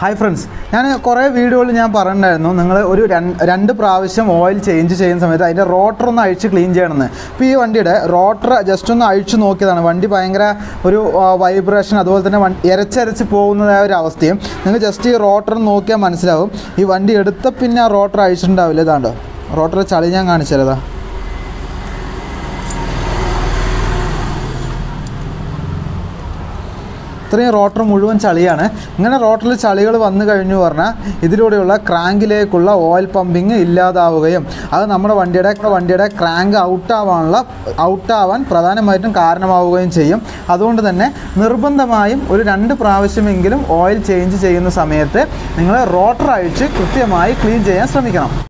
hi friends ഞാൻ കുറേ വീഡിയോകളിൽ ഞാൻ പറഞ്ഞിട്ടുണ്ടായിരുന്നു നിങ്ങൾ ഒരു രണ്ട് രണ്ട് പ്രാവശ്യം ഓയിൽ ചേഞ്ച് ചെയ്യുന്ന സമയത്ത് അതിൻ്റെ റോട്ടർ ഒന്ന് അഴിച്ച് ക്ലീൻ ചെയ്യണമെന്ന് ഇപ്പോൾ ഈ വണ്ടിയുടെ റോട്ടർ ജസ്റ്റ് ഒന്ന് അഴിച്ച് നോക്കിയതാണ് വണ്ടി ഭയങ്കര ഒരു വൈബ്രേഷൻ അതുപോലെ തന്നെ വണ്ടി ഇരച്ചരച്ച് പോകുന്നതായ ഒരു അവസ്ഥയും നിങ്ങൾ ജസ്റ്റ് ഈ റോട്ടർ നോക്കിയാൽ മനസ്സിലാവും ഈ വണ്ടി എടുത്ത പിന്നെ ആ റോട്ടർ അഴിച്ചിട്ടുണ്ടാവില്ല ഇതാണ്ടോ റോട്ടർ ചളി ഞാൻ കാണിച്ചതാ ഇത്രയും റോട്ടർ മുഴുവൻ ചളിയാണ് ഇങ്ങനെ റോട്ടറിൽ ചളികൾ വന്നു കഴിഞ്ഞു പറഞ്ഞാൽ ഇതിലൂടെയുള്ള ക്രാങ്കിലേക്കുള്ള ഓയിൽ പമ്പിങ് ഇല്ലാതാവുകയും അത് നമ്മുടെ വണ്ടിയുടെ വണ്ടിയുടെ ക്രാങ്ക് ഔട്ടാവാനുള്ള ഔട്ടാവാൻ പ്രധാനമായിട്ടും കാരണമാവുകയും ചെയ്യും അതുകൊണ്ട് തന്നെ നിർബന്ധമായും ഒരു രണ്ട് പ്രാവശ്യമെങ്കിലും ഓയിൽ ചേഞ്ച് ചെയ്യുന്ന സമയത്ത് നിങ്ങൾ റോട്ടർ അഴിച്ച് കൃത്യമായി ക്ലീൻ ചെയ്യാൻ ശ്രമിക്കണം